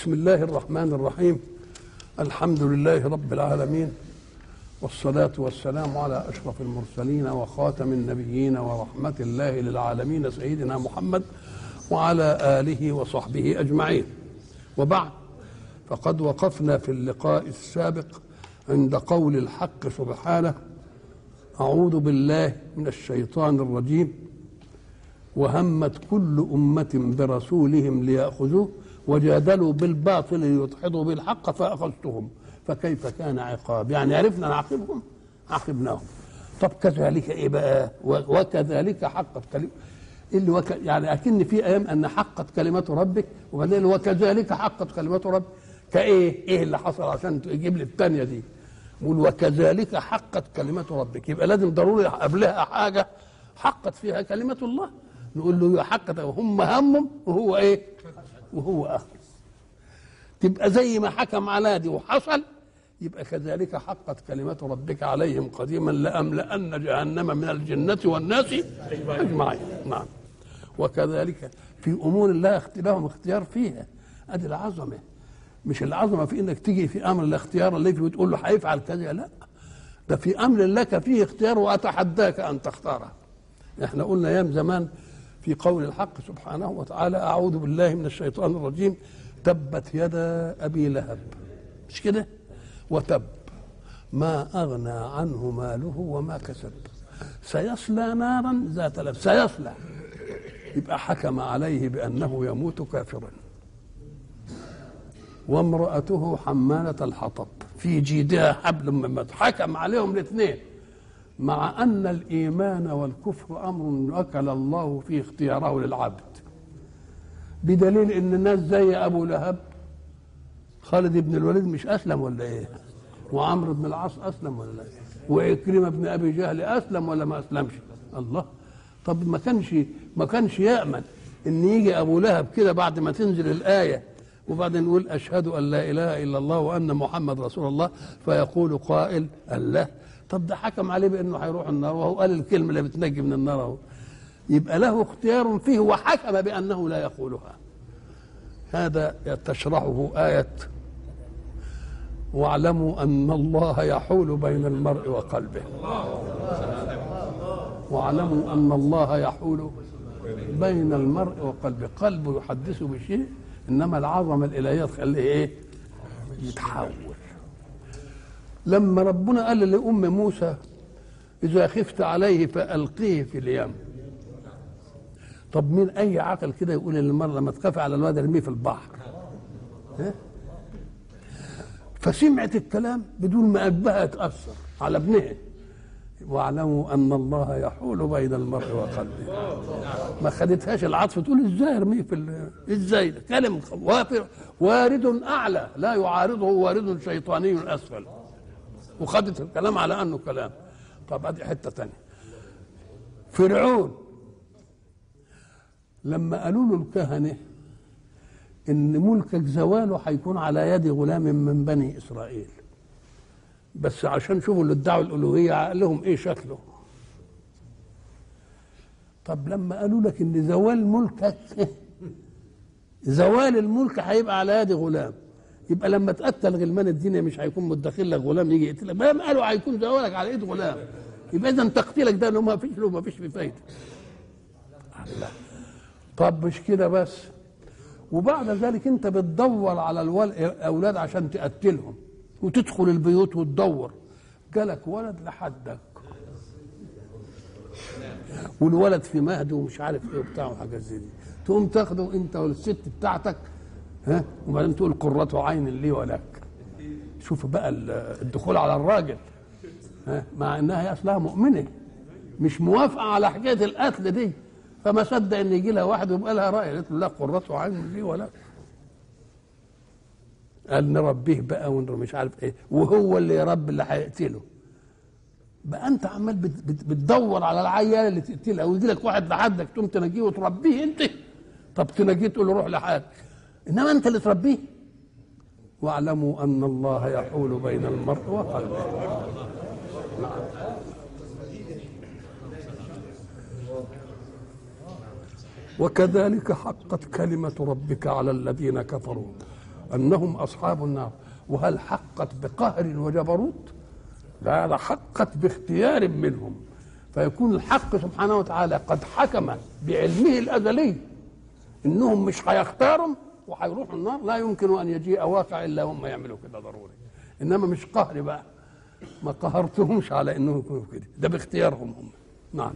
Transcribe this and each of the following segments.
بسم الله الرحمن الرحيم الحمد لله رب العالمين والصلاة والسلام على أشرف المرسلين وخاتم النبيين ورحمة الله للعالمين سيدنا محمد وعلى آله وصحبه أجمعين وبعد فقد وقفنا في اللقاء السابق عند قول الحق سبحانه أعوذ بالله من الشيطان الرجيم وهمت كل أمة برسولهم ليأخذوه وجادلوا بالباطل ليدحضوا بالحق فأخذتهم فكيف كان عقاب يعني عرفنا نعاقبهم عاقبناهم طب كذلك ايه بقى وكذلك حقت كلمة اللي وك... يعني اكن في ايام ان حقت كلمة ربك وبعدين وكذلك حقت كلمة ربك كايه ايه اللي حصل عشان تجيب لي الثانيه دي يقول وكذلك حقت كلمة ربك يبقى لازم ضروري قبلها حاجة حقت فيها كلمة الله نقول له حقت هم همهم وهو ايه وهو اخذ تبقى زي ما حكم على دي وحصل يبقى كذلك حقت كلمة ربك عليهم قديما لأملأن جهنم من الجنة والناس أجمعين نعم وكذلك في أمور الله لهم اختيار فيها أدي العظمة مش العظمة في إنك تيجي في أمر الاختيار اللي بتقول له هيفعل كذا لا ده في أمر لك فيه اختيار وأتحداك أن تختاره احنا قلنا أيام زمان في قول الحق سبحانه وتعالى أعوذ بالله من الشيطان الرجيم تبت يدا أبي لهب مش كده وتب ما أغنى عنه ماله وما كسب سيصلى نارا ذات لهب سيصلى يبقى حكم عليه بأنه يموت كافرا وامرأته حمالة الحطب في جيدها حبل من مسد حكم عليهم الاثنين مع أن الإيمان والكفر أمر أكل الله في اختياره للعبد بدليل ان الناس زي ابو لهب خالد بن الوليد مش اسلم ولا ايه وعمرو بن العاص اسلم ولا ايه وعكرمه بن ابي جهل اسلم ولا ما اسلمش الله طب ما كانش ما كانش يامن ان يجي ابو لهب كده بعد ما تنزل الايه وبعدين يقول اشهد ان لا اله الا الله وان محمد رسول الله فيقول قائل الله طب ده حكم عليه بانه هيروح النار وهو قال الكلمه اللي بتنجي من النار اهو يبقى له اختيار فيه وحكم بأنه لا يقولها هذا تشرحه آية واعلموا أن الله يحول بين المرء وقلبه واعلموا أن الله يحول بين المرء وقلبه قلبه يحدثه بشيء إنما العظمة الإلهية تخليه إيه يتحول لما ربنا قال لأم موسى إذا خفت عليه فألقيه في اليم طب مين اي عقل كده يقول للمرة لما تخاف على الواد ارميه في البحر ها؟ فسمعت الكلام بدون ما قلبها يتاثر على ابنها واعلموا ان الله يحول بين المرء وقلبه ما خدتهاش العطف تقول ازاي ارميه في ال... ازاي كلم وافر وارد اعلى لا يعارضه وارد شيطاني اسفل وخدت الكلام على انه كلام طب ادي حته ثانيه فرعون لما قالوا له الكهنة إن ملكك زواله هيكون على يد غلام من بني إسرائيل بس عشان شوفوا اللي ادعوا الألوهية عقلهم إيه شكله طب لما قالوا لك إن زوال ملكك زوال الملك هيبقى على يد غلام يبقى لما تقتل غلمان الدنيا مش هيكون مدخل لك غلام يجي يقتلك ما قالوا هيكون زوالك على ايد غلام يبقى اذا تقتيلك ده لو ما فيش له ما فيش فيه فايده الله طب مش كده بس وبعد ذلك انت بتدور على الاولاد عشان تقتلهم وتدخل البيوت وتدور جالك ولد لحدك والولد في مهد ومش عارف ايه وبتاع وحاجات زي دي تقوم تاخده انت والست بتاعتك ها وبعدين تقول قرة عين لي ولك شوف بقى الدخول على الراجل ها مع انها هي اصلها مؤمنه مش موافقه على حكايه القتل دي فما صدق ان يجي لها واحد ويبقى لها راي قالت له لا قرة عين لي ولا قال نربيه بقى مش عارف ايه وهو اللي يربي اللي هيقتله بقى انت عمال بت بت بتدور على العيال اللي تقتلها ويجي لك واحد لحدك تقوم تنجيه وتربيه انت طب تنجيه تقول له روح لحالك انما انت اللي تربيه واعلموا ان الله يحول بين المرء وقلبه وكذلك حقت كلمة ربك على الذين كفروا انهم اصحاب النار وهل حقت بقهر وجبروت لا ده حقت باختيار منهم فيكون الحق سبحانه وتعالى قد حكم بعلمه الازلي انهم مش هيختاروا وهيروحوا النار لا يمكن ان يجيء واقع الا هم يعملوا كده ضروري انما مش قهر بقى ما قهرتهمش على انهم يكونوا كده ده باختيارهم هم نعم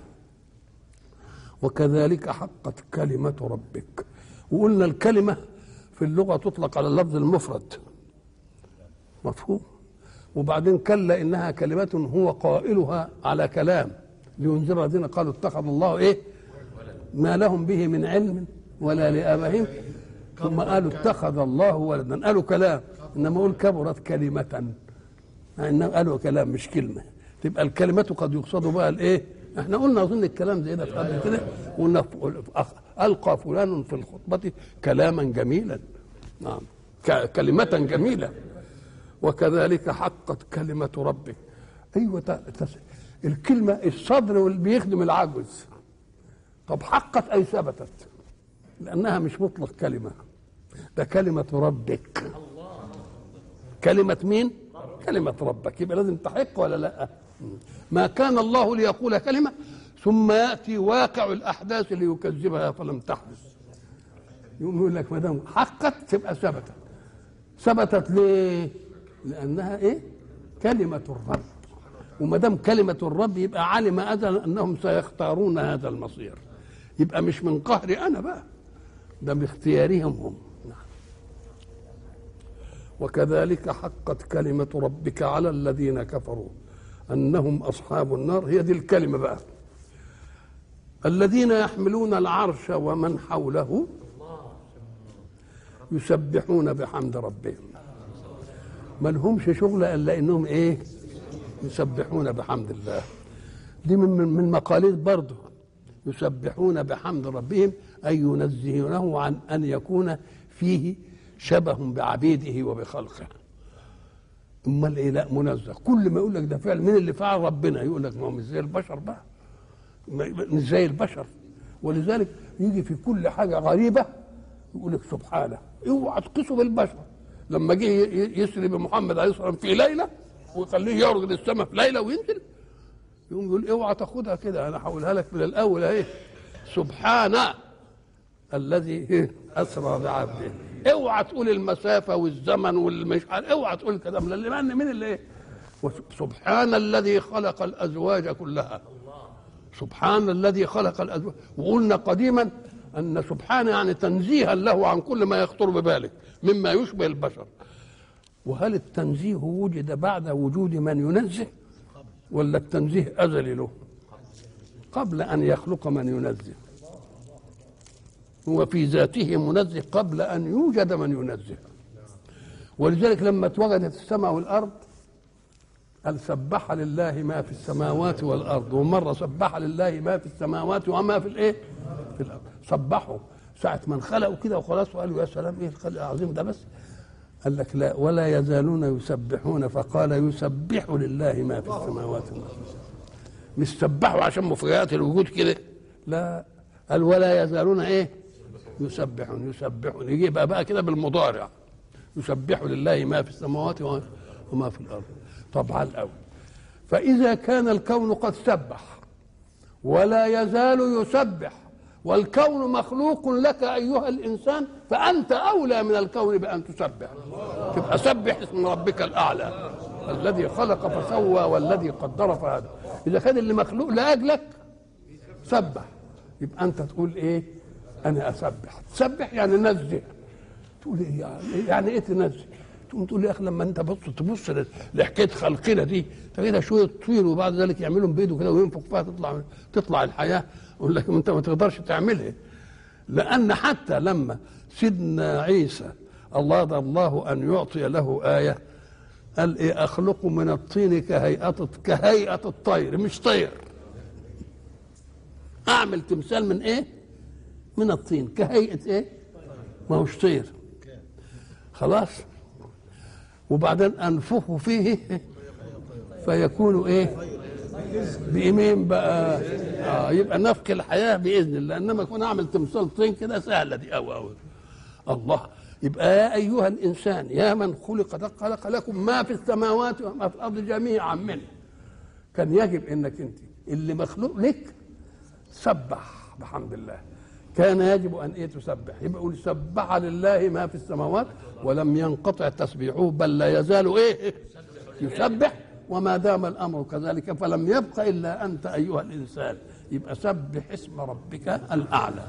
وكذلك حقت كلمة ربك وقلنا الكلمة في اللغة تطلق على اللفظ المفرد مفهوم وبعدين كلا إنها كلمة هو قائلها على كلام لينذر الذين قالوا اتخذ الله إيه ما لهم به من علم ولا لآبائهم ثم قالوا اتخذ الله ولدا قالوا كلام إنما يقول كبرت كلمة إنما قالوا كلام مش كلمة تبقى الكلمة قد يقصد بها الإيه احنا قلنا اظن الكلام زي ده في قبل كده قلنا القى فلان في الخطبه كلاما جميلا نعم كلمه جميله وكذلك حقت كلمه ربك ايوه الكلمه الصدر واللي بيخدم العجز طب حقت اي ثبتت لانها مش مطلق كلمه ده كلمه ربك كلمه مين كلمه ربك يبقى لازم تحق ولا لا ما كان الله ليقول كلمة ثم يأتي واقع الأحداث ليكذبها فلم تحدث يقوم يقول لك ما دام حقت تبقى ثبتت ثبتت ليه؟ لأنها إيه؟ كلمة الرب وما دام كلمة الرب يبقى علم أزل أنهم سيختارون هذا المصير يبقى مش من قهري أنا بقى ده باختيارهم هم وكذلك حقت كلمة ربك على الذين كفروا انهم اصحاب النار هي دي الكلمه بقى الذين يحملون العرش ومن حوله يسبحون بحمد ربهم ما لهمش شغل الا انهم ايه يسبحون بحمد الله دي من من مقاليد برضه يسبحون بحمد ربهم اي ينزهونه عن ان يكون فيه شبه بعبيده وبخلقه امال ايه لا منزه كل ما يقول لك ده فعل مين اللي فعل ربنا يقول لك ما هو مش زي البشر بقى مش زي البشر ولذلك يجي في كل حاجه غريبه يقول لك سبحانه اوعى تقيسه بالبشر لما جه يسري بمحمد عليه الصلاه والسلام في ليله ويخليه يعرض للسماء في ليله وينزل يقوم يقول اوعى تاخدها كده انا هقولها لك من الاول اهي سبحان الذي اسرى بعبده اوعى تقول المسافه والزمن والمش اوعى تقول كلام لان مين اللي ايه سبحان الذي خلق الازواج كلها سبحان الذي خلق الازواج وقلنا قديما ان سبحان يعني تنزيها له عن كل ما يخطر ببالك مما يشبه البشر وهل التنزيه وجد بعد وجود من ينزه ولا التنزيه ازلي له قبل ان يخلق من ينزه هو في ذاته منزه قبل أن يوجد من ينزه ولذلك لما اتوجدت السماء والأرض قال سبح لله ما في السماوات والأرض ومرة سبح لله ما في السماوات وما في الإيه في الأرض سبحوا ساعة من خلقوا كده وخلاص وقالوا يا سلام إيه الخلق العظيم ده بس قال لك لا ولا يزالون يسبحون فقال يسبح لله ما في السماوات والأرض مش سبحوا عشان مفريات الوجود كده لا قال ولا يزالون ايه يسبحون يسبحون يجي بقى, بقى كده بالمضارع يسبح لله ما في السماوات وما في الارض طبعا الاول فاذا كان الكون قد سبح ولا يزال يسبح والكون مخلوق لك ايها الانسان فانت اولى من الكون بان تسبح تبقى سبح اسم ربك الاعلى الذي خلق فسوى والذي قدر فهدى اذا كان اللي مخلوق لاجلك سبح يبقى انت تقول ايه انا اسبح تسبح يعني نزه تقول ايه يعني, يعني ايه تنزه تقوم تقول يا اخي لما انت بص تبص لحكايه خلقنا دي تجدها شويه طير وبعد ذلك يعملهم بايده كده وينفخ فيها تطلع تطلع الحياه يقول لك انت ما تقدرش تعملها لان حتى لما سيدنا عيسى الله الله ان يعطي له ايه قال ايه اخلق من الطين كهيئه كهيئه الطير مش طير اعمل تمثال من ايه من الطين كهيئه ايه ما هوش طير خلاص وبعدين انفخه فيه فيكون ايه بإيمين بقى آه يبقى نفك الحياة بإذن الله إنما يكون أعمل تمثال طين كده سهلة دي أوي أوي الله يبقى يا ايها الانسان يا من خلق خلق لكم ما في السماوات وما في الارض جميعا منه كان يجب انك انت اللي مخلوق لك سبح بحمد الله كان يجب ان ايه تسبح يبقى يقول سبح لله ما في السماوات ولم ينقطع تسبيحه بل لا يزال ايه يسبح وما دام الامر كذلك فلم يبق الا انت ايها الانسان يبقى سبح اسم ربك الاعلى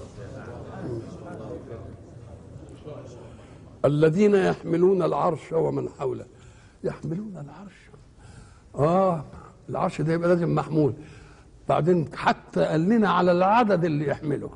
الذين يحملون العرش ومن حوله يحملون العرش اه العرش ده يبقى لازم محمول بعدين حتى قال لنا على العدد اللي يحمله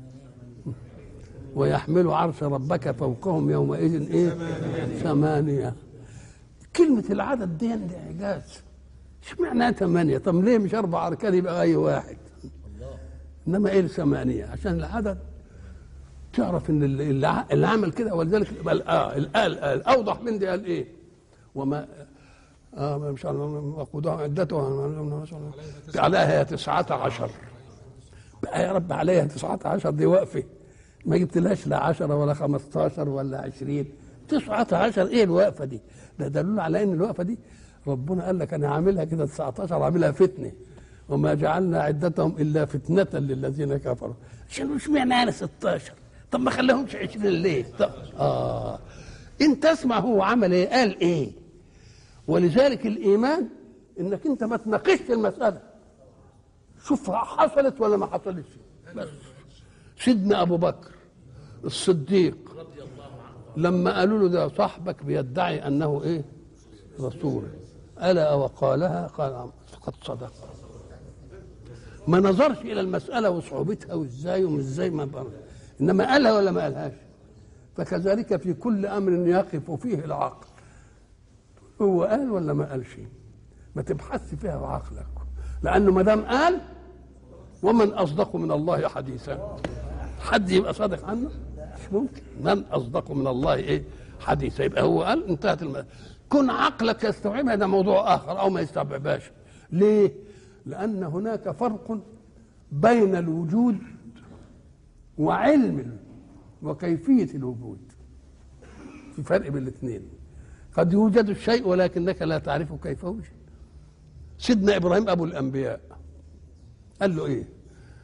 ويحمل عرش ربك فوقهم يومئذ ايه ثمانية كلمة العدد دي دي إعجاز اشمعنى ثمانية طب ليه مش أربع أركان يبقى أي واحد إنما إيه ثمانية عشان العدد تعرف إن اللي, اللي عمل كده ولذلك آه الأوضح من دي قال إيه وما آه مش وقودها عدتها عليها تسعة عشر بقى يا رب عليها تسعة عشر دي وقفة ما جبتلهاش لا عشرة ولا خمستاشر ولا عشرين تسعة عشر ايه الوقفة دي ده دليل على ان الوقفة دي ربنا قال لك انا عاملها كده 19 عاملها فتنة وما جعلنا عدتهم الا فتنة للذين كفروا عشان مش معنى انا 16 طب ما خليهمش 20 ليه طب اه انت اسمع هو عمل ايه قال ايه ولذلك الايمان انك انت ما تناقشش المساله شوف حصلت ولا ما حصلتش بس سيدنا ابو بكر الصديق لما قالوا له ده صاحبك بيدعي انه ايه رسول الا وقالها قال قد صدق ما نظرش الى المساله وصعوبتها وازاي ومش ازاي ما بقى. انما قالها ولا ما قالهاش فكذلك في كل امر يقف فيه العقل هو قال ولا ما قالش ما تبحث فيها بعقلك لانه ما دام قال ومن اصدق من الله حديثا حد يبقى صادق عنه مش ممكن من اصدق من الله ايه حديثا يبقى هو قال انتهت المسألة كن عقلك يستوعبها ده موضوع اخر او ما يستوعبهاش ليه لان هناك فرق بين الوجود وعلم وكيفيه الوجود في فرق بين الاثنين قد يوجد الشيء ولكنك لا تعرف كيف وجد سيدنا ابراهيم ابو الانبياء قال له ايه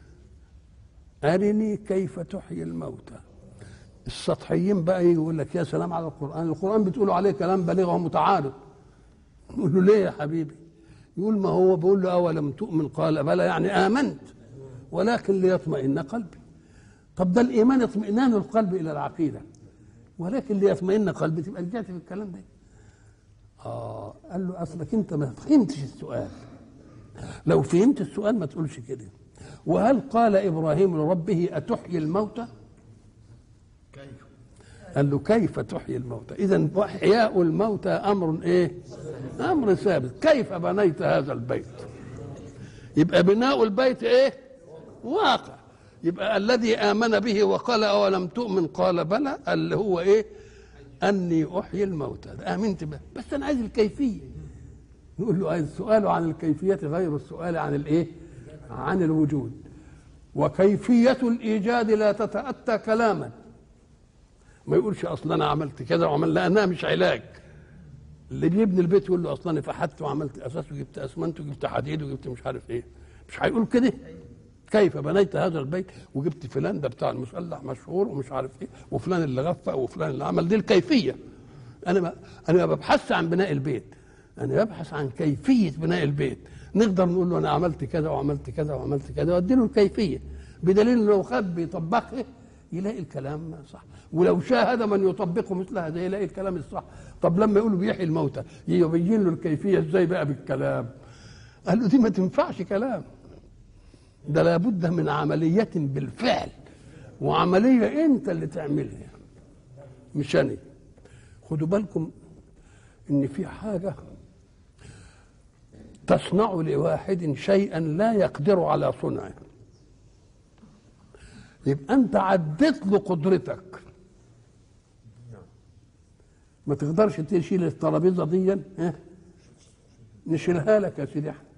ارني كيف تحيي الموتى السطحيين بقى يقول لك يا سلام على القران القران بتقولوا عليه كلام بليغ ومتعارض يقول له ليه يا حبيبي يقول ما هو بيقول له اولم تؤمن قال بلى يعني امنت ولكن ليطمئن قلبي طب ده الايمان اطمئنان القلب الى العقيده ولكن ليطمئن قلبي تبقى رجعت في الكلام ده اه قال له اصلك انت ما فهمتش السؤال لو فهمت السؤال ما تقولش كده وهل قال ابراهيم لربه اتحيي الموتى كيف قال له كيف تحيي الموتى اذا احياء الموتى امر ايه امر ثابت كيف بنيت هذا البيت يبقى بناء البيت ايه واقع يبقى الذي امن به وقال اولم تؤمن قال بلى اللي هو ايه اني احيي الموتى ده امنت به بس انا عايز الكيفيه نقول له السؤال عن الكيفيه غير السؤال عن الايه عن الوجود وكيفيه الايجاد لا تتاتى كلاما ما يقولش اصلا انا عملت كذا وعمل لانها مش علاج اللي بيبني البيت يقول له اصلا انا فحت وعملت اساس وجبت اسمنت وجبت حديد وجبت مش عارف ايه مش هيقول كده كيف بنيت هذا البيت وجبت فلان ده بتاع المسلح مشهور ومش عارف ايه وفلان اللي غفى وفلان اللي عمل دي الكيفيه انا ما انا ما ببحثش عن بناء البيت انا ببحث عن كيفيه بناء البيت نقدر نقول له انا عملت كذا وعملت كذا وعملت كذا وادي له الكيفيه بدليل لو خد بيطبقه يلاقي الكلام صح ولو شاهد من يطبقه مثل هذا يلاقي الكلام الصح طب لما يقولوا بيحيي الموتى يبين له الكيفيه ازاي بقى بالكلام قال له دي ما تنفعش كلام ده لابد من عملية بالفعل وعملية انت اللي تعملها مش انا خدوا بالكم ان في حاجة تصنع لواحد شيئا لا يقدر على صنعه يبقى انت عديت له قدرتك ما تقدرش تشيل الترابيزه دي ها نشيلها لك يا سيدي احمد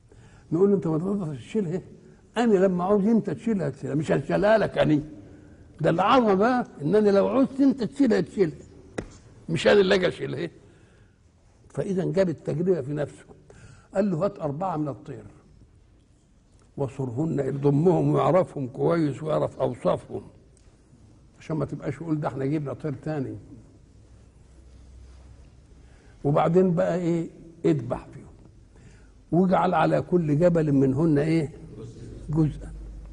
نقول له انت ما تقدرش تشيلها انا لما عاوز انت تشيلها تشيلها مش هشيلها لك انا ده العظمه بقى ان انا لو عوزت انت تشيلها تشيلها مش انا اللي اجي اشيلها فاذا جاب التجربه في نفسه قال له هات اربعه من الطير وصرهن يضمهم ويعرفهم كويس ويعرف اوصافهم عشان ما تبقاش يقول ده احنا جبنا طير تاني وبعدين بقى ايه اذبح فيهم واجعل على كل جبل منهن ايه جزءا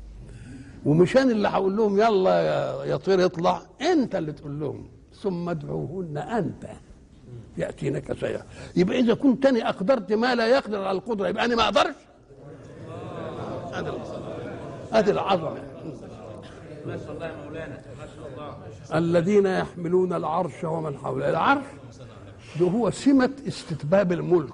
ومش انا اللي هقول لهم يلا يا- يا طير اطلع انت اللي تقول لهم ثم ادعوهن انت ياتينك سيئا يبقى اذا كنت انا اقدرت ما لا يقدر على القدره يبقى انا ما اقدرش ادي ادي العظمه ما شاء الله يا مولانا ما شاء الله الذين يحملون العرش ومن حوله العرش ده هو سمة استتباب الملك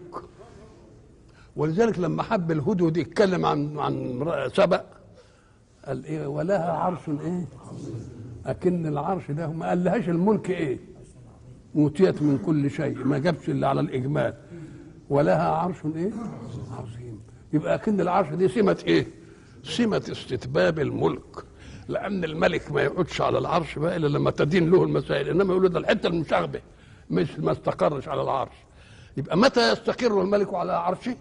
ولذلك لما حب الهدهد يتكلم عن عن سبأ قال ايه ولها عرش ايه اكن العرش ده ما قالهاش الملك ايه اوتيت من كل شيء ما جابش الا على الاجمال ولها عرش ايه عظيم يبقى اكن العرش دي سمة ايه سمة استتباب الملك لان الملك ما يقعدش على العرش بقى الا لما تدين له المسائل انما يقول له ده الحته المشاغبه مش ما استقرش على العرش يبقى متى يستقر الملك على عرشه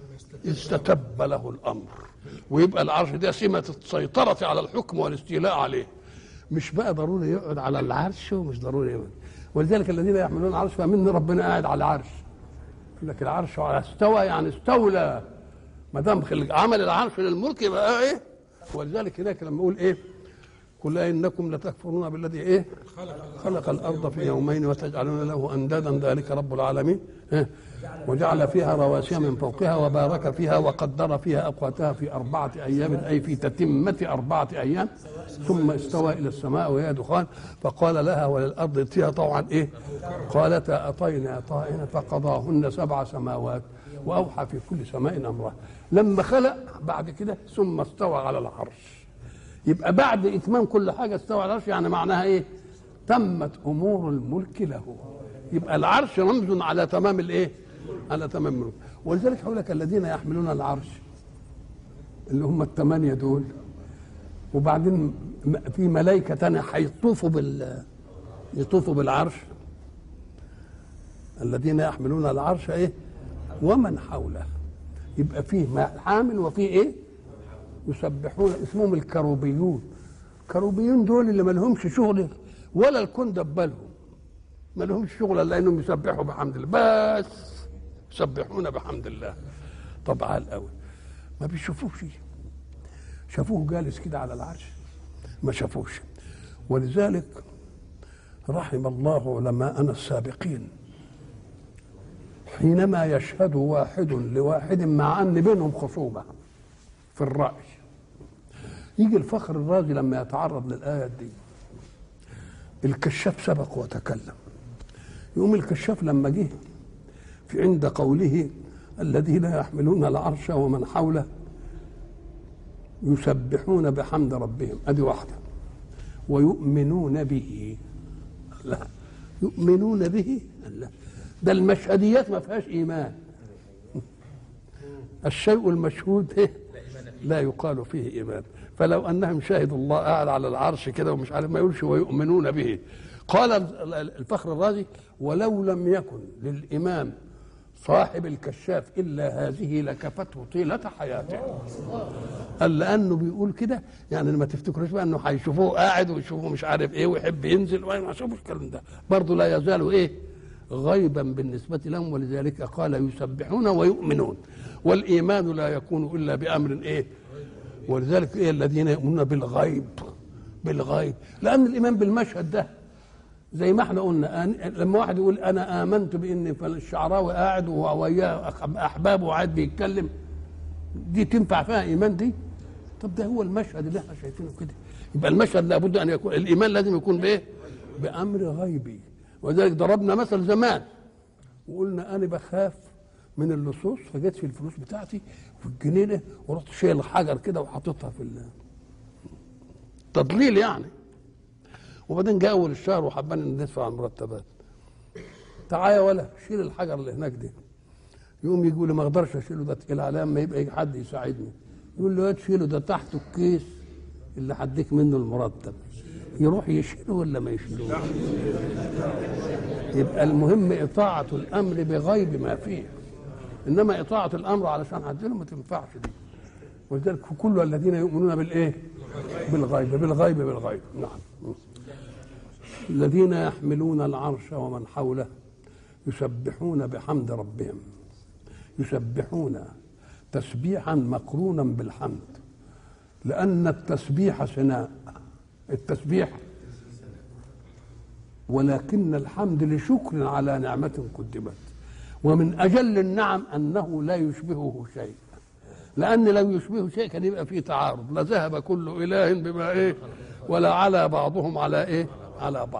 استتب له الامر ويبقى العرش ده سمه السيطره على الحكم والاستيلاء عليه مش بقى ضروري يقعد على العرش ومش ضروري يقعد ولذلك الذين يحملون العرش فاهمين ان ربنا قاعد على العرش يقول لك العرش على استوى يعني استولى ما دام خلق- عمل العرش للملك يبقى ايه ولذلك هناك لما يقول ايه قل انكم لتكفرون بالذي ايه خلق الارض في يومين وتجعلون له اندادا ذلك رب العالمين إيه؟ وجعل فيها رواسي من فوقها وبارك فيها وقدر فيها اقواتها في اربعه ايام اي في تتمه اربعه ايام ثم استوى الى السماء وهي دخان فقال لها وللارض ائتيها طوعا ايه قالتا اتينا طائعين فقضاهن سبع سماوات واوحى في كل سماء امرها لما خلق بعد كده ثم استوى على العرش يبقى بعد اتمام كل حاجه استوى على العرش يعني معناها ايه تمت امور الملك له يبقى العرش رمز على تمام الايه على تمام الملك ولذلك هقول لك الذين يحملون العرش اللي هم الثمانيه دول وبعدين م- في ملائكه تانية هيطوفوا بال يطوفوا بالعرش الذين يحملون العرش ايه ومن حوله يبقى فيه ما- حامل وفيه ايه يسبحون اسمهم الكروبيون الكروبيون دول اللي ما لهمش شغل ولا الكون دبلهم ما لهمش شغل الا انهم يسبحوا بحمد الله بس يسبحون بحمد الله طب عال قوي ما بيشوفوش شافوه جالس كده على العرش ما شافوش ولذلك رحم الله علماءنا السابقين حينما يشهد واحد لواحد مع ان بينهم خصومه في الرأي يجي الفخر الرازي لما يتعرض للآيات دي الكشاف سبق وتكلم يقوم الكشاف لما جه في عند قوله الذين يحملون العرش ومن حوله يسبحون بحمد ربهم ادي واحده ويؤمنون به لا يؤمنون به لا ده المشهديات ما فيهاش ايمان الشيء المشهود إيه؟ لا يقال فيه ايمان فلو انهم شهدوا الله قاعد على العرش كده ومش عارف ما يقولش ويؤمنون به قال الفخر الرازي ولو لم يكن للامام صاحب الكشاف الا هذه لكفته طيله حياته قال لانه بيقول كده يعني ما تفتكروش بقى انه هيشوفوه قاعد ويشوفوه مش عارف ايه ويحب ينزل وما شافوش الكلام ده برضه لا يزال ايه غيبا بالنسبة لهم ولذلك قال يسبحون ويؤمنون والإيمان لا يكون إلا بأمر إيه ولذلك إيه الذين يؤمنون بالغيب بالغيب لأن الإيمان بالمشهد ده زي ما احنا قلنا أن لما واحد يقول أنا آمنت بإن الشعراوي قاعد وياه أحبابه وقاعد بيتكلم دي تنفع فيها إيمان دي طب ده هو المشهد اللي احنا شايفينه كده يبقى المشهد لابد أن يكون الإيمان لازم يكون بإيه بأمر غيبي ولذلك ضربنا مثل زمان وقلنا انا بخاف من اللصوص فجيت في الفلوس بتاعتي في الجنينه ورحت شايل حجر كده وحاططها في تضليل يعني وبعدين جاء اول الشهر وحبان ان ندفع المرتبات تعالى ولا شيل الحجر اللي هناك دي يقوم يقول لي ما اقدرش اشيله ده تقيل عليا اما يبقى يجي حد يساعدني يقول له يا تشيله ده تحته الكيس اللي هديك منه المرتب يروح يشيله ولا ما يشيلوش يبقى المهم إطاعة الأمر بغيب ما فيه إنما إطاعة الأمر علشان هديله ما تنفعش دي ولذلك كل الذين يؤمنون بالإيه؟ بالغيب بالغيب بالغيب نعم الذين يحملون العرش ومن حوله يسبحون بحمد ربهم يسبحون تسبيحا مقرونا بالحمد لأن التسبيح ثناء التسبيح ولكن الحمد لشكر على نعمة قدمت ومن أجل النعم أنه لا يشبهه شيء لأن لو يشبهه شيء كان يبقى فيه تعارض لذهب كل إله بما إيه ولا على بعضهم على إيه على بعض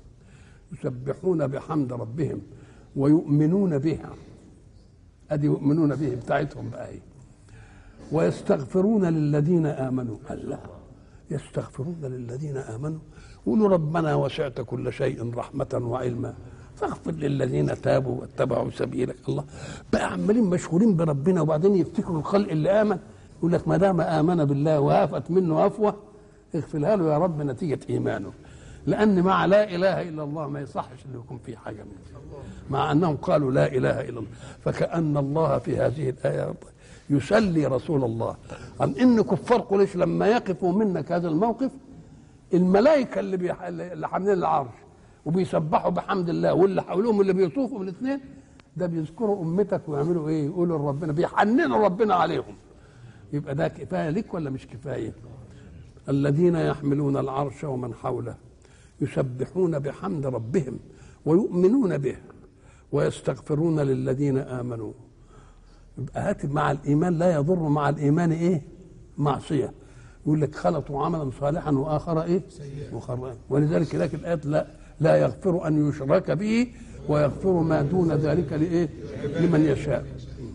يسبحون بحمد ربهم ويؤمنون بها ادي يؤمنون به بتاعتهم بقى ايه ويستغفرون للذين امنوا الله يستغفرون للذين امنوا يقولوا ربنا وسعت كل شيء رحمه وعلما فاغفر للذين تابوا واتبعوا سبيلك الله بقى عمالين مشغولين بربنا وبعدين يفتكروا الخلق اللي امن يقول لك ما دام امن بالله وهفت منه هفوه اغفرها له يا رب نتيجه ايمانه لان مع لا اله الا الله ما يصحش انه يكون في حاجه من دي مع انهم قالوا لا اله الا الله فكان الله في هذه الايه يسلي رسول الله عن ان كفار قريش لما يقفوا منك هذا الموقف الملائكه اللي بيح... اللي حاملين العرش وبيسبحوا بحمد الله واللي حولهم اللي بيطوفوا من الاثنين ده بيذكروا امتك ويعملوا ايه يقولوا لربنا بيحننوا ربنا عليهم يبقى ده كفايه لك ولا مش كفايه الذين يحملون العرش ومن حوله يسبحون بحمد ربهم ويؤمنون به ويستغفرون للذين امنوا يبقى هات مع الايمان لا يضر مع الايمان ايه معصيه يقول لك خلطوا عملا صالحا واخر ايه وخر ولذلك هناك الايات لا لا يغفر ان يشرك به ويغفر ما دون ذلك لايه لمن يشاء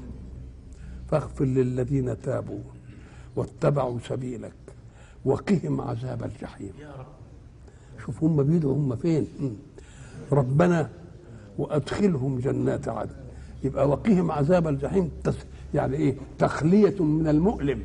فاغفر للذين تابوا واتبعوا سبيلك وقهم عذاب الجحيم شوف هم بيدوا هم فين ربنا وادخلهم جنات عدن يبقى وقهم عذاب الجحيم تس يعني ايه تخلية من المؤلم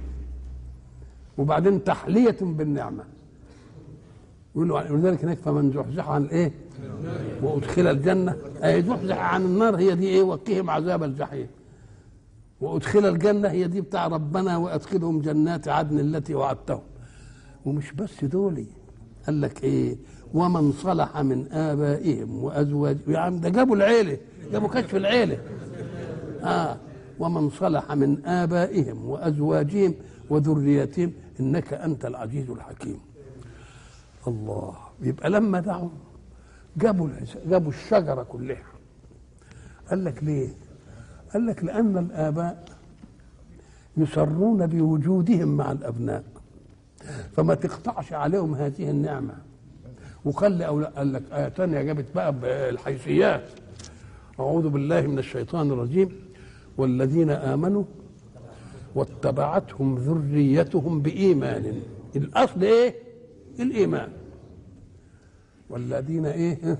وبعدين تحلية بالنعمة يقولوا ولذلك هناك فمن زحزح عن الايه وادخل الجنة اي زحزح عن النار هي دي ايه وقهم عذاب الجحيم وادخل الجنة هي دي بتاع ربنا وادخلهم جنات عدن التي وعدتهم ومش بس دولي قال لك ايه ومن صلح من ابائهم وازواجهم يعني ده جابوا العيله جابوا كشف العيله اه ومن صلح من ابائهم وازواجهم وذريتهم انك انت العزيز الحكيم الله يبقى لما دعوا جابوا جابوا الشجره كلها قال لك ليه قال لك لان الاباء يسرون بوجودهم مع الابناء فما تقطعش عليهم هذه النعمه وقال لي قال لك آية تانية جابت بقى بالحيثيات أعوذ بالله من الشيطان الرجيم والذين آمنوا واتبعتهم ذريتهم بإيمان الأصل إيه؟ الإيمان والذين إيه؟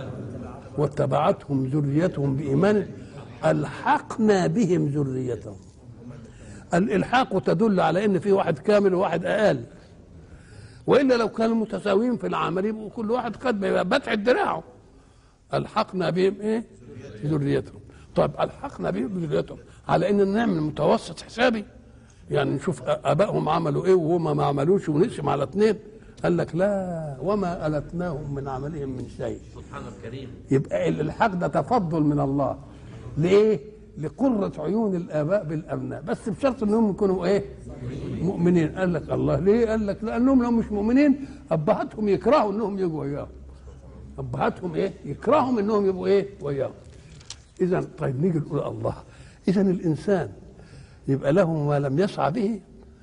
واتبعتهم ذريتهم بإيمان ألحقنا بهم ذريتهم الإلحاق تدل على إن في واحد كامل وواحد أقل والا لو كانوا متساويين في العمل يبقوا كل واحد قد بتع دراعه الحقنا بهم ايه ذريتهم طيب الحقنا بهم ذريتهم على ان نعمل متوسط حسابي يعني نشوف ابائهم عملوا ايه وهم ما عملوش ونقسم على اثنين قال لك لا وما التناهم من عملهم من شيء سبحان الكريم يبقى الالحاق ده تفضل من الله ليه لقرة عيون الآباء بالأبناء بس بشرط أنهم يكونوا إيه مؤمنين قال لك الله ليه قال لك لأنهم لو مش مؤمنين أبهاتهم يكرهوا أنهم يجوا وياهم أبهاتهم إيه يكرههم أنهم يبقوا إيه وياهم إذا طيب نيجي نقول الله إذا الإنسان يبقى له ما لم يسعى به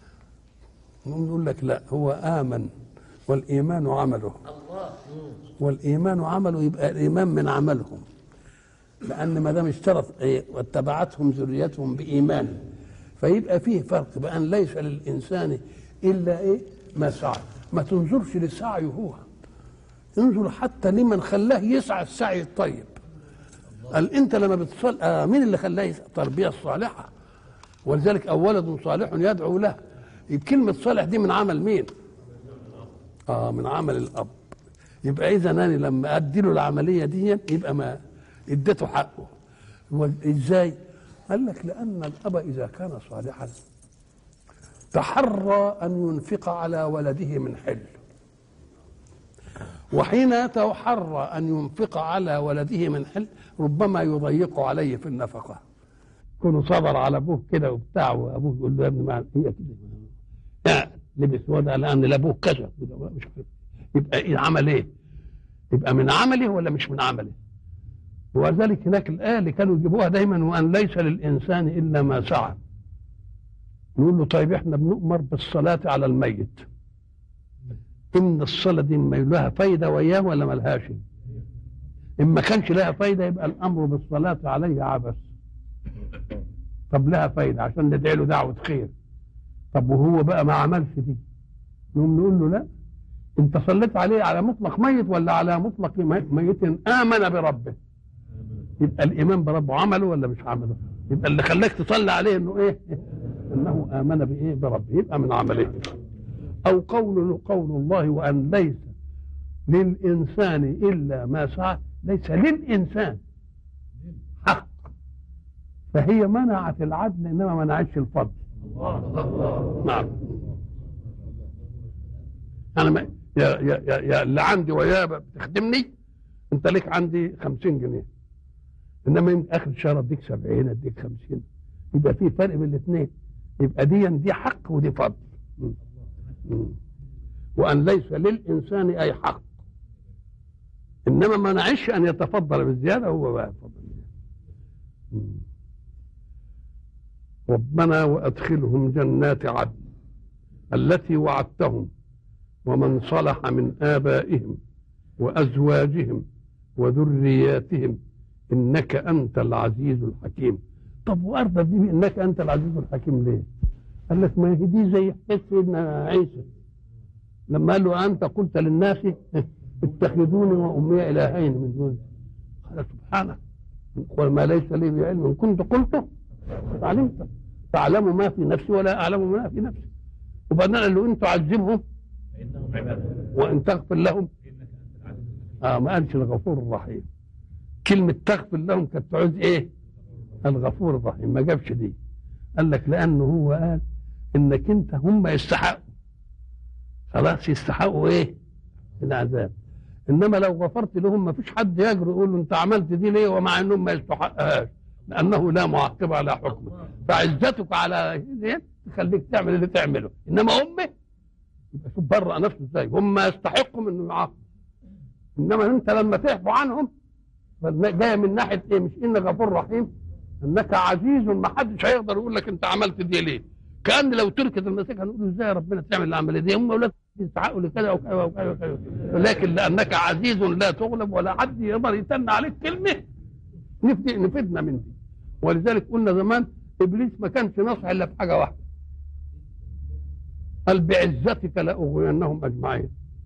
نقول لك لا هو آمن والإيمان عمله والإيمان عمله يبقى الإيمان من عملهم لان ما دام اشترط ايه واتبعتهم ذريتهم بايمان فيبقى فيه فرق بان ليس للانسان الا ايه ما سعى ما تنظرش لسعيه هو انظر حتى لمن خلاه يسعى السعي الطيب قال انت لما بتصل آه مين اللي خلاه يسعى التربيه الصالحه ولذلك او ولد صالح يدعو له كلمه صالح دي من عمل مين اه من عمل الاب يبقى اذا انا لما ادي له العمليه دي يبقى ما اديته حقه هو ازاي قال لك لان الاب اذا كان صالحا تحرى ان ينفق على ولده من حل وحين يتحرى ان ينفق على ولده من حل ربما يضيق عليه في النفقه يكون صبر على ابوه كده وبتاع وابوه يقول له يا ابني ما هي كده يعني لبس وضع لان لابوه كذا وده مش عارف يبقى إيه عمل ايه؟ يبقى من عمله ولا مش من عمله؟ وذلك هناك الآية اللي كانوا يجيبوها دايما وأن ليس للإنسان إلا ما سعى نقول له طيب احنا بنؤمر بالصلاة على الميت إن الصلاة دي ما لها فايدة وياه ولا ملهاش إن ما كانش لها فايدة يبقى الأمر بالصلاة عليه عبث طب لها فايدة عشان ندعي له دعوة خير طب وهو بقى ما عملش دي نقوم نقول له لا انت صليت عليه على مطلق ميت ولا على مطلق ميت آمن بربه يبقى الإيمان بربه عمله ولا مش عمله يبقى اللي خلاك تصلي عليه انه ايه انه آمن بايه بربه يبقى من عمله او قول قول الله وان ليس للإنسان إلا ما سعى ليس للإنسان حق فهي منعت العدل انما منعتش الفضل نعم انا ما يا يا يا, يا اللي عندي وياه بتخدمني انت ليك عندي خمسين جنيه انما يمكن اخر الشهر اديك 70 اديك 50 يبقى في فرق بين الاثنين يبقى دي دي حق ودي فضل م. م. وان ليس للانسان اي حق انما ما نعيش ان يتفضل بالزياده هو بقى فضل ربنا وادخلهم جنات عدن التي وعدتهم ومن صلح من ابائهم وازواجهم وذرياتهم انك انت العزيز الحكيم طب وارضى دي انك انت العزيز الحكيم ليه قال لك ما هي دي زي حكايه سيدنا عيسى لما قال له انت قلت للناس اتخذوني وامي الهين من دون قال سبحانك وما ليس لي بعلم ان كنت قلته علمت تعلم ما في نفسي ولا اعلم ما في نفسي وبعدين قال له ان تعذبهم وان تغفر لهم اه ما قالش الغفور الرحيم كلمة تغفر لهم كانت تعوز ايه؟ الغفور الرحيم ما جابش دي قال لك لأنه هو قال إنك أنت هم يستحقوا خلاص يستحقوا ايه؟ العذاب إنما لو غفرت لهم ما فيش حد يجرؤ يقول له أنت عملت دي ليه ومع إنهم ما يستحقهاش لأنه لا معقب على حكمه فعزتك على دي تخليك تعمل اللي تعمله إنما أمه يبقى شوف برأ نفسه ازاي هم يستحقوا انه يعاقب انما انت لما تعفو عنهم جايه من ناحيه ايه مش انك غفور رحيم انك عزيز ما حدش هيقدر يقول لك انت عملت دي ليه كان لو تركت المسيح هنقول ازاي ربنا تعمل العمليه دي هم اولاد يستحقوا لكذا وكذا وكذا وكذا لكن لانك عزيز لا تغلب ولا حد يقدر يتن عليك كلمه نفدي نفدنا من دي ولذلك قلنا زمان ابليس ما كانش نصح الا في حاجه واحده قال بعزتك لاغوينهم اجمعين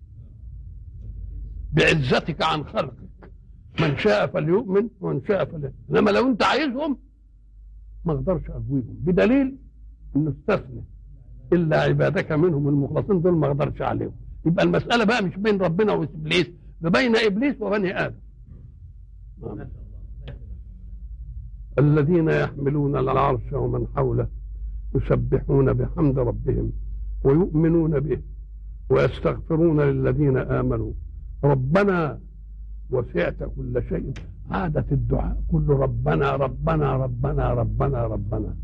بعزتك عن خلقك من شاء فليؤمن ومن شاء فليؤمن انما لو انت عايزهم ما اقدرش اغويهم بدليل انه استثنى الا عبادك منهم المخلصين دول ما اقدرش عليهم يبقى المساله بقى مش بين ربنا وابليس ده بين ابليس وبني ادم الذين يحملون العرش ومن حوله يسبحون بحمد ربهم ويؤمنون به ويستغفرون للذين امنوا ربنا وسعت كل شيء عادة الدعاء كل ربنا ربنا ربنا ربنا ربنا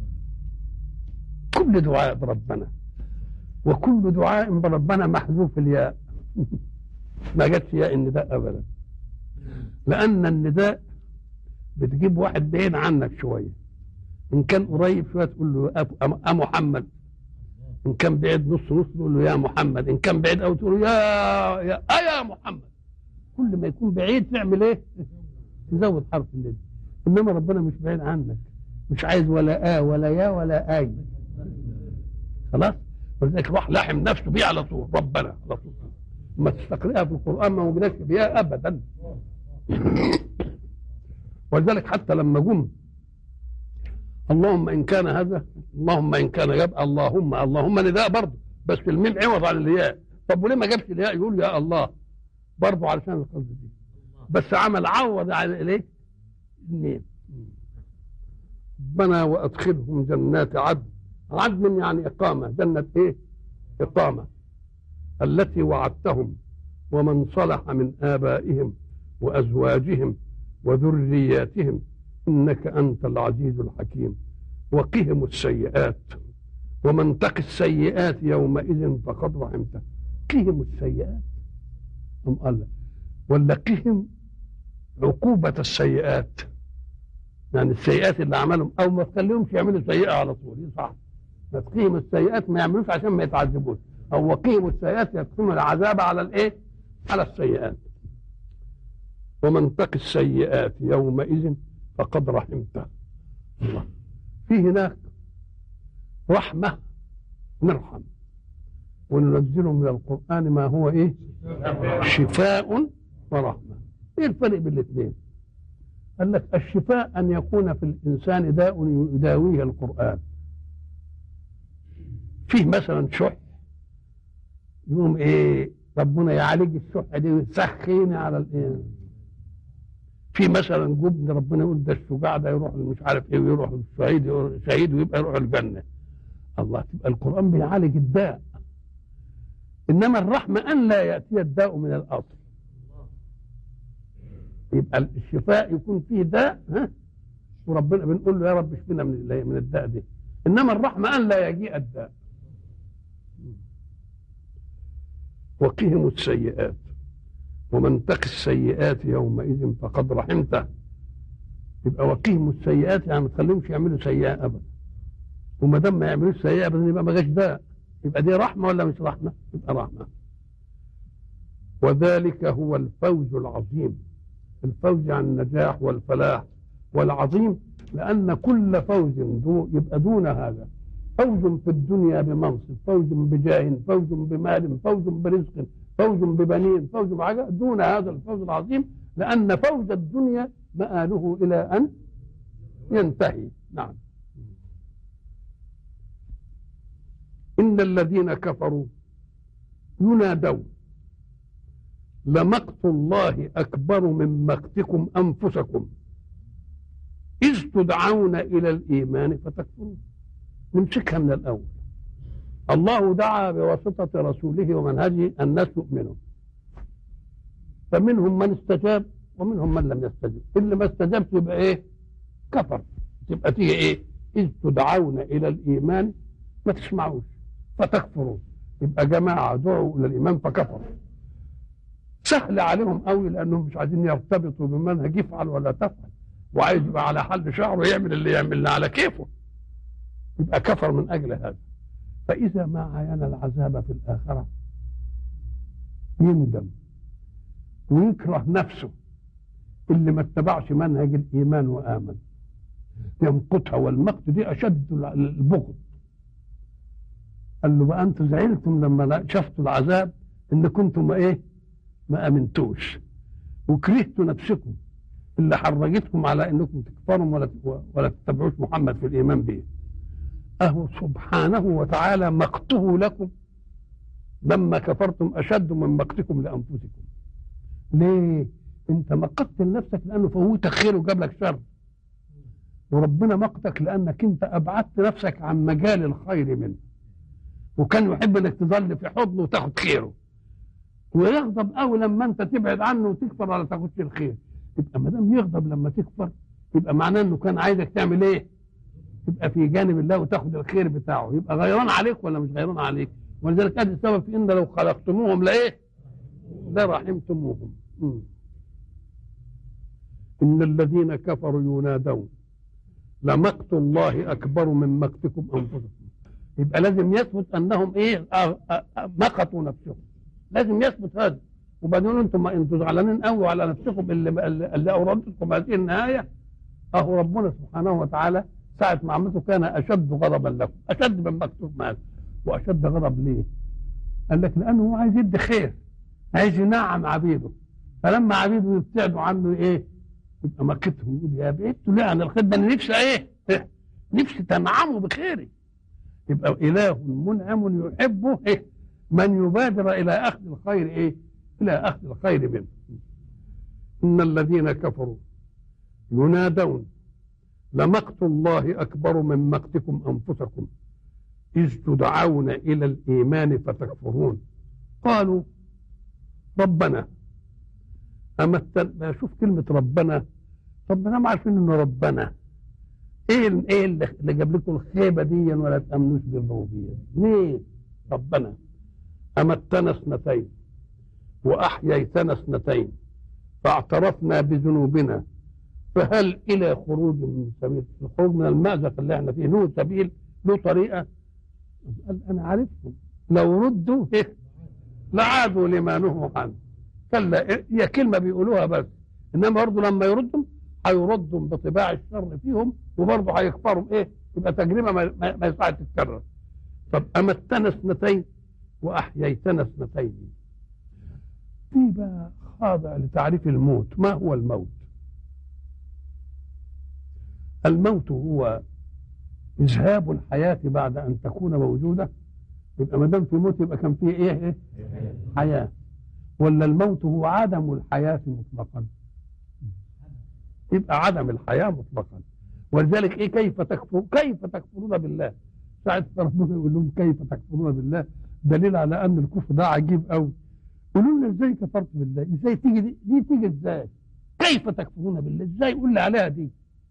كل دعاء بربنا وكل دعاء بربنا محذوف الياء ما جاتش ياء النداء ابدا لان النداء بتجيب واحد بعيد عنك شويه ان كان قريب شويه تقول له أ محمد ان كان بعيد نص نص تقول له يا محمد ان كان بعيد او تقول له يا يا آه يا محمد كل ما يكون بعيد تعمل ايه تزود حرف النداء انما ربنا مش بعيد عنك مش عايز ولا آ ولا يا ولا آي خلاص ولذلك راح لاحم نفسه بيه على طول ربنا على طول ما تستقرئها في القرآن ما وجدناش بها أبدا ولذلك حتى لما جم اللهم إن كان هذا اللهم إن كان يبقى اللهم اللهم نداء برضه بس الميم عوض عن الياء طب وليه ما جابش الياء يقول يا الله برضه علشان القصد دي بس عمل عوض على الايه اثنين ربنا وادخلهم جنات عدن عدن يعني اقامه جنه ايه اقامه التي وعدتهم ومن صلح من ابائهم وازواجهم وذرياتهم انك انت العزيز الحكيم وقهم السيئات ومن تق السيئات يومئذ فقد رحمته قهم السيئات أم قال لك، ولا قهم عقوبة السيئات يعني السيئات اللي عملهم أو ما تخليهمش يعملوا سيئة على طول دي صح تقيم السيئات ما يعملوش عشان ما يتعذبوش أو وقيم السيئات يقيم العذاب على الإيه؟ على السيئات ومن تق السيئات يومئذ فقد رحمته الله في هناك رحمة نرحم وننزل من القرآن ما هو إيه شفاء ورحمة إيه الفرق بين الاثنين قال لك الشفاء أن يكون في الإنسان داء يداويه القرآن فيه مثلا شح يقوم إيه ربنا يعالج الشح دي ويسخيني على الإيه في مثلا جبن ربنا يقول ده الشجاع ده يروح مش عارف ايه ويروح الشهيد يروح شهيد ويبقى يروح الجنه الله تبقى القران بيعالج الداء انما الرحمه ان لا ياتي الداء من الاصل يبقى الشفاء يكون فيه داء ها وربنا بنقول له يا رب اشفينا من ال- من الداء دي انما الرحمه ان لا يجيء الداء وقهم السيئات ومن تق السيئات يومئذ فقد رحمته يبقى وقيهم السيئات يعني ما تخليهمش يعملوا سيئه ابدا وما دام ما يعملوش سيئه ابدا يبقى ما جاش داء يبقى دي رحمه ولا مش رحمه؟ يبقى رحمه وذلك هو الفوز العظيم الفوز عن النجاح والفلاح والعظيم لان كل فوز دو يبقى دون هذا فوز في الدنيا بمنصب فوز بجاه فوز بمال فوز برزق فوز ببنين فوز بحاجة دون هذا الفوز العظيم لأن فوز الدنيا مآله إلى أن ينتهي نعم إن الذين كفروا ينادون لمقت الله أكبر من مقتكم أنفسكم إذ تدعون إلى الإيمان فتكفرون نمسكها من الأول الله دعا بواسطة رسوله ومنهجه الناس يؤمنوا فمنهم من استجاب ومنهم من لم يستجب اللي ما استجابش يبقى ايه كفر تبقى تيجي ايه إذ تدعون إلى الإيمان ما تسمعوش فتكفرون يبقى جماعة دعوا إلى الإيمان فكفروا سهل عليهم قوي لأنهم مش عايزين يرتبطوا بمنهج يفعل ولا تفعل وعايز يبقى على حل شعره يعمل اللي يعمل على كيفه يبقى كفر من أجل هذا فإذا ما عاين العذاب في الآخرة يندم ويكره نفسه اللي ما اتبعش منهج الإيمان وآمن يمقتها والمقت دي أشد البغض قال له بقى أنتوا زعلتم لما شفتوا العذاب إن كنتم إيه ما أمنتوش وكرهتوا نفسكم اللي حرجتكم على إنكم تكفروا ولا ولا تتبعوش محمد في الإيمان به أهو سبحانه وتعالى مقته لكم لما كفرتم أشد من مقتكم لأنفسكم ليه انت مقتت لنفسك لأنه فوتك خير وجاب لك شر وربنا مقتك لأنك انت أبعدت نفسك عن مجال الخير منه وكان يحب انك تظل في حضنه وتاخد خيره ويغضب قوي لما انت تبعد عنه وتكفر ولا تاخدش الخير يبقى ما دام يغضب لما تكفر يبقى معناه انه كان عايزك تعمل ايه؟ تبقى في جانب الله وتاخد الخير بتاعه يبقى غيران عليك ولا مش غيران عليك ولذلك ادي السبب في ان لو خلقتموهم لايه لرحمتموهم م. ان الذين كفروا ينادون لمقت الله اكبر من مقتكم انفسكم يبقى لازم يثبت انهم ايه مقتوا نفسهم لازم يثبت هذا وبعدين انتم انتم زعلانين قوي على نفسكم اللي اللي اوردتكم هذه النهايه اهو ربنا سبحانه وتعالى ساعة ما عملته كان أشد غضبا لكم أشد من مكتوب مال وأشد غضب ليه قال لك لأنه هو عايز يدي خير عايز ينعم عبيده فلما عبيده يبتعدوا عنه إيه يبقى مكتهم يقول يا بعدتوا ليه عن الخير ده أنا نفسي إيه نفسي تنعموا بخيري يبقى إله منعم يحبه إيه من يبادر إلى أخذ الخير إيه إلى أخذ الخير منه إن الذين كفروا ينادون لمقت الله أكبر من مقتكم أنفسكم إذ تدعون إلى الإيمان فتكفرون قالوا ربنا أمتن ما شوف كلمة ربنا ربنا ما عارفين إنه ربنا إيه ال- إيه اللي اللي جاب لكم الخيبة دي ولا تأمنوش بالربوبية ليه ربنا أمتنا اثنتين وأحييتنا اثنتين فاعترفنا بذنوبنا فهل إلى خروج من سبيل الخروج من المأزق اللي احنا فيه له سبيل له طريقة قال أنا عارفهم لو ردوا إيه؟ لعادوا لما نهوا عنه كلا هي كلمة بيقولوها بس إنما برضه لما يردوا هيردوا بطباع الشر فيهم وبرضه هيكفروا إيه يبقى تجربة ما, ما, ما يصح تتكرر طب أمتنا اثنتين وأحييتنا اثنتين في بقى خاضع لتعريف الموت ما هو الموت الموت هو إذهاب الحياة بعد أن تكون موجودة يبقى ما دام في موت يبقى كان فيه إيه, إيه؟ حياة ولا الموت هو عدم الحياة مطلقا يبقى عدم الحياة مطلقا ولذلك إيه كيف تكفر كيف تكفرون بالله ساعة ربنا يقول لهم كيف تكفرون بالله دليل على أن الكفر ده عجيب قوي قولوا لنا ازاي كفرت بالله ازاي تيجي دي, دي تيجي ازاي كيف تكفرون بالله ازاي قول لي عليها دي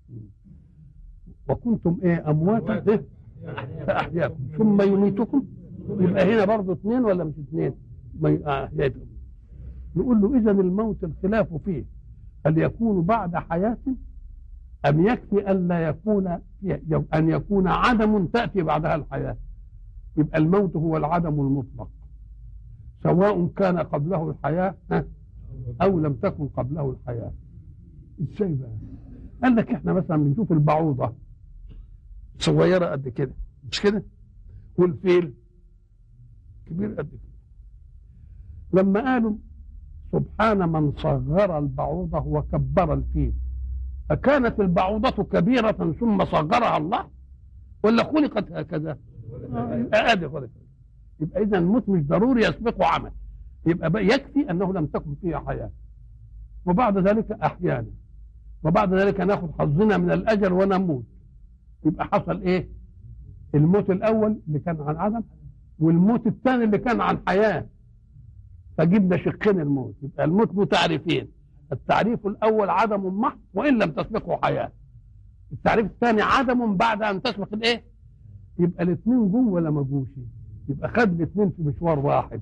وكنتم ايه امواتا إيه؟ فاحياكم ثم يميتكم يبقى هنا برضه اثنين ولا مش اثنين ما ي- آه، يد- نقول له اذا الموت الخلاف فيه هل يكون بعد حياه ام يكفي ان لا يكون فيه ان يكون عدم تاتي بعدها الحياه يبقى الموت هو العدم المطلق سواء كان قبله الحياه ها، او لم تكن قبله الحياه ازاي بقى قال لك احنا مثلا بنشوف البعوضه صغيره قد كده مش كده والفيل كبير قد كده لما قالوا سبحان من صغر البعوضه وكبر الفيل أكانت البعوضة كبيرة ثم صغرها الله ولا خلقت هكذا؟ آه، يبقى ادي خلقت يبقى إذا الموت مش ضروري يسبقه عمل يبقى بقى يكفي أنه لم تكن فيها حياة وبعد ذلك أحيانا وبعد ذلك ناخذ حظنا من الأجل ونموت يبقى حصل إيه؟ الموت الأول اللي كان عن عدم والموت الثاني اللي كان عن حياة فجبنا شقين الموت يبقى الموت متعرفين التعريف الأول عدم محض وإن لم تسبقه حياة التعريف الثاني عدم بعد أن تسبق الإيه؟ يبقى الاثنين جم ولا ما جوش يبقى خد الاثنين في مشوار واحد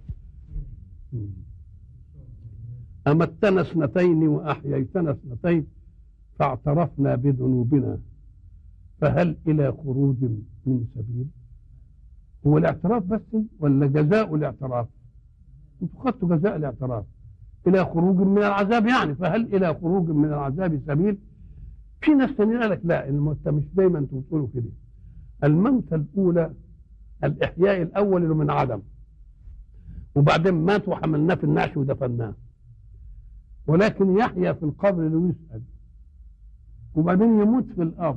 أمتنا اثنتين وأحييتنا اثنتين فاعترفنا بذنوبنا فهل إلى خروج من سبيل هو الاعتراف بس ولا جزاء الاعتراف انتوا خدتوا جزاء الاعتراف إلى خروج من العذاب يعني فهل إلى خروج من العذاب سبيل في ناس تانيين قال لك لا الموت مش دايما انتوا بتقولوا كده الموتة الأولى الإحياء الأول اللي من عدم وبعدين مات وحملناه في النعش ودفناه ولكن يحيا في القبر ويسأل وبعدين يموت في القبر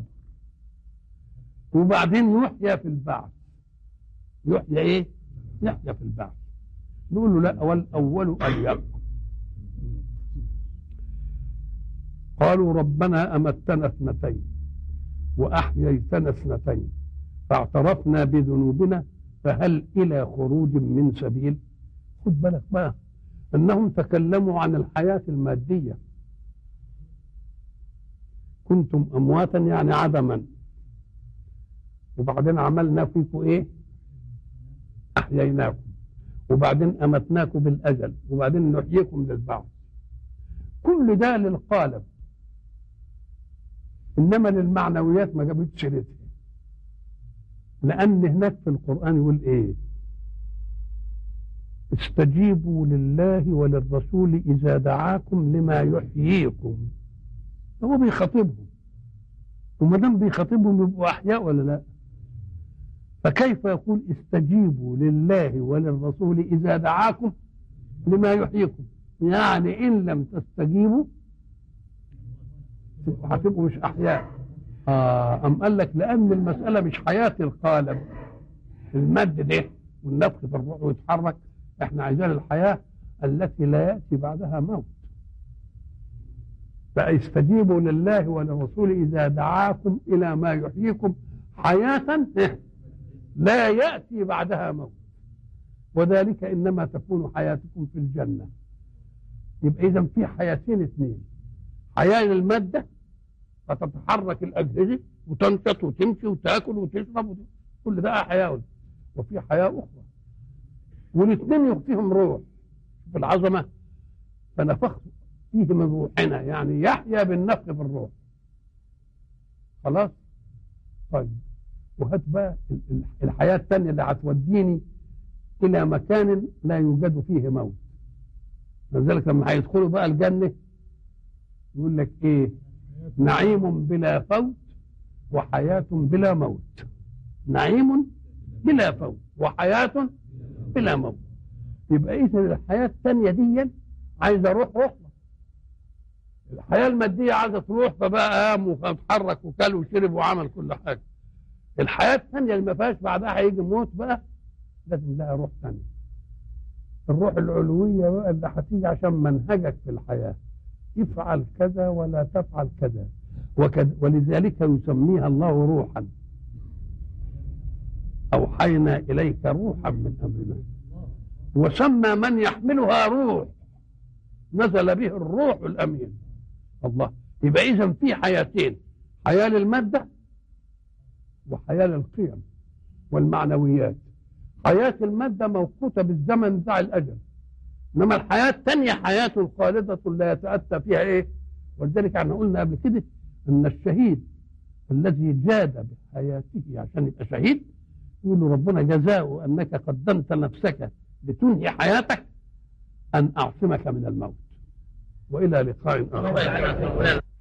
وبعدين يحيا في البعث يحيا ايه؟ يحيا في البعث نقول له لا والأول أليق قالوا ربنا أمتنا اثنتين وأحييتنا اثنتين فاعترفنا بذنوبنا فهل إلى خروج من سبيل خد بالك بقى أنهم تكلموا عن الحياة المادية كنتم أمواتا يعني عدما وبعدين عملنا فيكم إيه أحييناكم وبعدين أمتناكم بالأجل وبعدين نحييكم للبعض كل ده للقالب إنما للمعنويات ما جابتش سيرتها لأن هناك في القرآن يقول إيه استجيبوا لله وللرسول إذا دعاكم لما يحييكم هو بيخاطبهم وما دام بيخاطبهم يبقوا أحياء ولا لا فكيف يقول استجيبوا لله وللرسول إذا دعاكم لما يحييكم يعني إن لم تستجيبوا هتبقوا مش أحياء آه أم قال لك لأن المسألة مش حياة القالب المد ده والنفخ في الروح ويتحرك احنا عايزين الحياة التي لا يأتي بعدها موت فاستجيبوا لله ولرسوله إذا دعاكم إلى ما يحييكم حياة لا يأتي بعدها موت وذلك إنما تكون حياتكم في الجنة يبقى إذا في حياتين اثنين حياة للمادة فتتحرك الأجهزة وتنشط وتمشي وتاكل وتشرب وت... كل ده حياة وفي حياة أخرى والاثنين فيهم روح في العظمة فنفخت فيه من روحنا يعني يحيا بالنفخ في الروح خلاص طيب وهات بقى ال- ال- الحياة الثانية اللي هتوديني إلى مكان لا يوجد فيه موت لذلك لما هيدخلوا بقى الجنة يقول لك إيه نعيم بلا فوت وحياة بلا موت نعيم بلا فوت وحياة بلا موت يبقى إذا الحياة الثانية دي عايزة روح أخرى الحياة المادية عايزة تروح فبقى قام واتحرك وكل وشرب وعمل كل حاجة الحياة الثانية اللي ما فيهاش بعدها هيجي موت بقى لازم لها روح ثانية الروح العلوية بقى اللي هتيجي عشان منهجك في الحياة افعل كذا ولا تفعل كذا وكذا ولذلك يسميها الله روحا أوحينا إليك روحا من أمرنا وسمى من يحملها روح نزل به الروح الأمين الله يبقى إذا في حياتين حياة للمادة وحياة للقيم والمعنويات حياة المادة موقوتة بالزمن بتاع الأجل إنما الحياة الثانية حياة خالدة لا يتأتى فيها إيه ولذلك احنا قلنا قبل كده أن الشهيد الذي جاد بحياته عشان يبقى شهيد يقول له ربنا جزاؤه أنك قدمت نفسك لتنهي حياتك أن أعصمك من الموت وإلى لقاء آخر